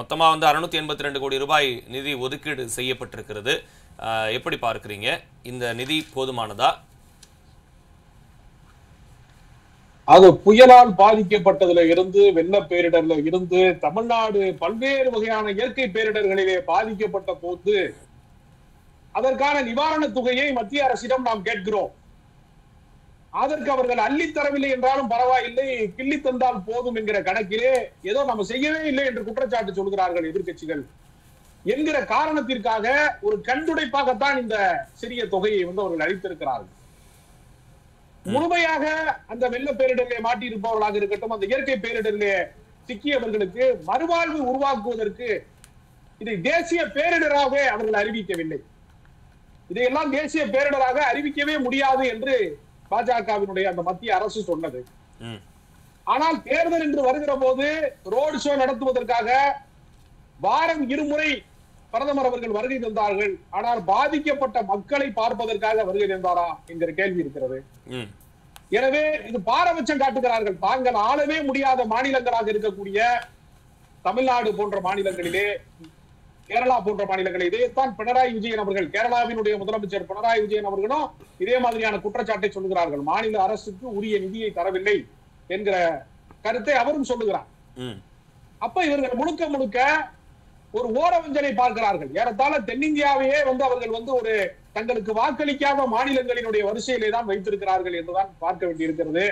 மொத்தமா வந்து அறுநூத்தி எண்பத்தி ரெண்டு கோடி ரூபாய் நிதி ஒதுக்கீடு செய்யப்பட்டிருக்கிறது அஹ், எப்படி பார்க்கறீங்க இந்த நிதி போதுமானதா அது புயலால் பாதிக்கப்பட்டதுல இருந்து வெள்ள பேரிடர்ல இருந்து தமிழ்நாடு பல்வேறு வகையான இயற்கை பேரிடர்களிலே பாதிக்கப்பட்ட போது அதற்கான நிவாரணத் தொகையை மத்திய அரசிடம் நாம் கேட்கிறோம் அதற்கு அவர்கள் அள்ளி தரவில்லை என்றாலும் பரவாயில்லை கிள்ளி தந்தால் போதும் என்கிற கணக்கிலே ஏதோ நம்ம செய்யவே இல்லை என்று குற்றச்சாட்டு சொல்கிறார்கள் எதிர்க்கட்சிகள் என்கிற காரணத்திற்காக ஒரு கண்துடைப்பாகத்தான் இந்த சிறிய தொகையை வந்து அவர்கள் அளித்திருக்கிறார்கள் முழுமையாக அந்த வெள்ள பேரிடரிலே மாட்டியிருப்பவர்களாக இருக்கட்டும் அந்த இயற்கை பேரிடரிலே சிக்கியவர்களுக்கு மறுவாழ்வு உருவாக்குவதற்கு இதை தேசிய பேரிடராக அவர்கள் அறிவிக்கவில்லை இதையெல்லாம் தேசிய பேரிடராக அறிவிக்கவே முடியாது என்று பாஜகவினுடைய அந்த மத்திய அரசு சொன்னது ம் ஆனால் தேர்தல் என்று வருகிற போது ரோடு ஷோ நடத்துவதற்காக வாரம் இருமுறை பிரதமர் அவர்கள் வருகை தந்தார்கள் ஆனால் பாதிக்கப்பட்ட மக்களை பார்ப்பதற்காக வருகை தந்தாரா என்கிற கேள்வி இருக்கிறது ம் எனவே இது பாரபட்சம் காட்டுகிறார்கள் தாங்கள் ஆளவே முடியாத மாநிலங்களாக இருக்கக்கூடிய தமிழ்நாடு போன்ற மாநிலங்களிலே கேரளா போன்ற மாநிலங்களில் இதைத்தான் பினராயி விஜயன் அவர்கள் கேரளாவினுடைய முதலமைச்சர் பினராயி விஜயன் அவர்களும் இதே மாதிரியான குற்றச்சாட்டை சொல்லுகிறார்கள் மாநில அரசுக்கு உரிய நிதியை தரவில்லை என்கிற கருத்தை அவரும் சொல்லுகிறார் ம் அப்ப இவர்கள் முழுக்க முழுக்க ஒரு ஓரவஞ்சனை பார்க்கிறார்கள் ஏறத்தாழ தென்னிந்தியாவையே வந்து அவர்கள் வந்து ஒரு தங்களுக்கு வாக்களிக்காத மாநிலங்களினுடைய வரிசையிலே தான் வைத்திருக்கிறார்கள் என்றுதான் பார்க்க வேண்டியிருக்கிறது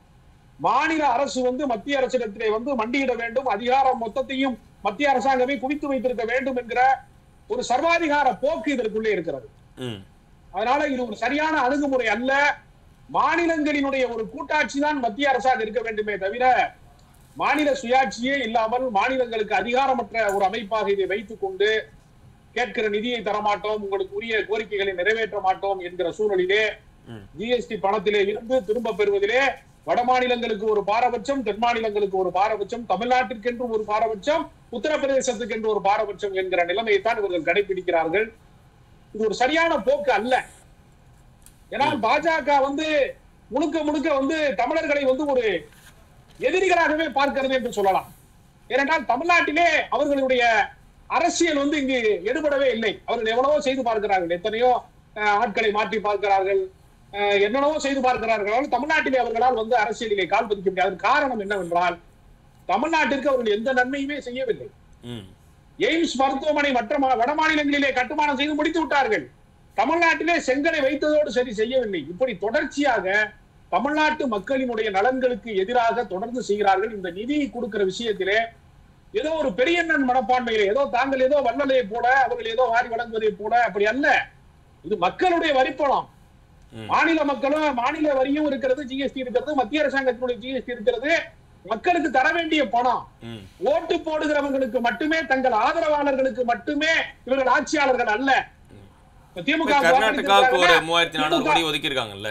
மாநில அரசு வந்து மத்திய அரசிடத்திலே வந்து மண்டியிட வேண்டும் அதிகாரம் மொத்தத்தையும் மத்திய அரசாங்கமே குவித்து வைத்திருக்க வேண்டும் என்கிற ஒரு சர்வாதிகார போக்கு இதற்குள்ளே இருக்கிறது ம் அதனால இது ஒரு சரியான அணுகுமுறை அல்ல மாநிலங்களினுடைய ஒரு கூட்டாட்சி தான் மத்திய அரசாக இருக்க வேண்டுமே தவிர மாநில சுயாட்சியே இல்லாமல் மாநிலங்களுக்கு அதிகாரமற்ற ஒரு அமைப்பாக இதை வைத்துக் கொண்டு கேட்கிற நிதியை தரமாட்டோம் உங்களுக்கு உரிய கோரிக்கைகளை நிறைவேற்ற மாட்டோம் என்கிற சூழலிலே ம். ஜிஎஸ்டி பணத்திலே இருந்து திரும்ப பெறுவதிலே வட மாநிலங்களுக்கு ஒரு பாரபட்சம் தென் மாநிலங்களுக்கு ஒரு பாரபட்சம் தமிழ்நாட்டிற்கென்று ஒரு பாரபட்சம் உத்தரப்பிரதேசத்துக்கென்று ஒரு பாரபட்சம் என்கிற நிலைமையை தான் இவர்கள் கடைபிடிக்கிறார்கள் இது ஒரு சரியான போக்கு அல்ல ஏன்னா பாஜக வந்து முழுக்க முழுக்க வந்து தமிழர்களை வந்து ஒரு எதிரிகளாகவே பார்க்கிறது என்று சொல்லலாம் ஏனென்றால் தமிழ்நாட்டிலே அவர்களுடைய அரசியல் வந்து இங்கு எடுபடவே இல்லை அவர்கள் எவ்வளவோ செய்து பார்க்கிறார்கள் எத்தனையோ அஹ், ஆட்களை மாற்றி பார்க்கிறார்கள் அஹ், என்னென்னவோ செய்து பார்க்கிறார்கள் ஆனால் தமிழ்நாட்டிலே அவர்களால் வந்து அரசியலிலே கால் பதிக்க முடியாது காரணம் என்னவென்றால் தமிழ்நாட்டிற்கு அவர்கள் எந்த நன்மையுமே செய்யவில்லை ம் எய்ம்ஸ் மருத்துவமனை மற்ற மா- வட மாநிலங்களிலே கட்டுமானம் செய்து முடித்து விட்டார்கள் தமிழ்நாட்டிலே செங்கலை வைத்ததோடு சரி செய்யவில்லை இப்படி தொடர்ச்சியாக தமிழ்நாட்டு மக்களினுடைய நலன்களுக்கு எதிராக தொடர்ந்து செய்கிறார்கள் இந்த நிதி கொடுக்கிற விஷயத்திலே ஏதோ ஒரு பெரியண்ணன் மனப்பான்மையிலே ஏதோ தாங்கள் ஏதோ வள்ளலை போல அவர்கள் ஏதோ வாரி வழங்குவதை போல அப்படி அல்ல இது மக்களுடைய வரிப்பணம் ம். மாநில மக்களும் மாநில வரியும் இருக்கிறது ஜிஎஸ்டி இருக்கிறது மத்திய அரசாங்கத்தினுடைய ஜிஎஸ்டி இருக்கிறது மக்களுக்கு தர வேண்டிய பணம் ம் ஓட்டு போடுகிறவங்களுக்கு மட்டுமே தங்கள் ஆதரவாளர்களுக்கு மட்டுமே இவர்கள் ஆட்சியாளர்கள் அல்ல இப்ப திமுக க்கு கர்நாடகாவுக்கு ஒரு வாக்களித்திருக்காங்கன்னா, மூவாயிரத்தி நானூறு திமுக கோடி ஒதுக்கியிருக்காங்கல்ல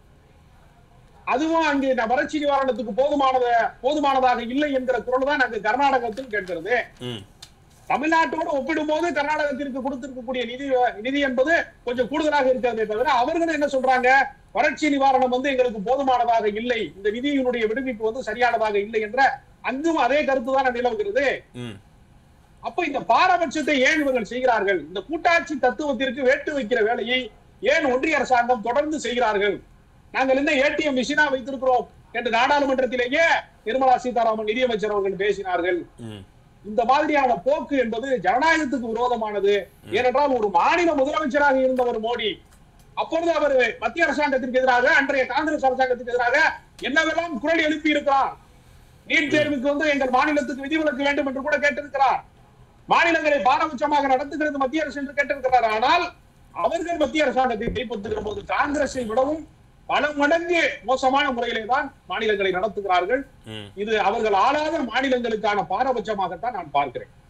அதுவும் அங்கு ந- வறட்சி நிவாரணத்துக்கு போதுமானத போதுமானதாக இல்லை என்கிற குரல் தான் அங்கு கர்நாடகத்தில் கேட்கிறது ம் தமிழ்நாட்டோடு ஒப்பிடும்போது கர்நாடகத்திற்கு கொடுத்திருக்கக்கூடிய நிதி நிதி என்பது கொஞ்சம் கூடுதலாக இருக்கிறதே தவிர அவர்களும் என்ன சொல்றாங்க வறட்சி நிவாரணம் வந்து எங்களுக்கு போதுமானதாக இல்லை இந்த நிதியினுடைய விடுவிப்பு வந்து சரியானதாக இல்லை என்ற அங்கும் அதே கருத்து தான் நிலவுகிறது ம் அப்ப இந்த பாரபட்சத்தை ஏன் இவர்கள் செய்கிறார்கள் இந்த கூட்டாட்சி தத்துவத்திற்கு வேட்டு வைக்கிற வேலையை ஏன் ஒன்றிய அரசாங்கம் தொடர்ந்து செய்கிறார்கள் நாங்கள் என்ன ஏடிஎம் மிஷினா வைத்திருக்கிறோம் என்று நாடாளுமன்றத்திலேயே நிர்மலா சீதாராமன் நிதியமைச்சர் அவர்கள் பேசினார்கள் ம் இந்த மாதிரியான போக்கு என்பது ஜனநாயகத்துக்கு விரோதமானது ஏனென்றால் ஒரு மாநில முதலமைச்சராக இருந்தவர் மோடி அப்பொழுது அவர் மத்திய அரசாங்கத்திற்கு எதிராக அன்றைய காங்கிரஸ் அரசாங்கத்துக்கு எதிராக என்னவெல்லாம் குரல் எழுப்பி இருக்கிறார் நீட் தேர்வுக்கு வந்து எங்கள் மாநிலத்துக்கு விதிவிலக்கு வேண்டும் என்று கூட கேட்டிருக்கிறார் மாநிலங்களை பாரபட்சமாக நடத்துகிறது மத்திய அரசு என்று கேட்டிருக்கிறார் ஆனால் அவர்கள் மத்திய அரசாங்கத்தை கைப்பற்றுகிற போது காங்கிரஸை விடவும் பல மடங்கு மோசமான முறையிலே தான் மாநிலங்களை நடத்துகிறார்கள் ம் இது அவர்கள் ஆளாத மாநிலங்களுக்கான பாரபட்சமாகத்தான் நான் பார்க்கிறேன்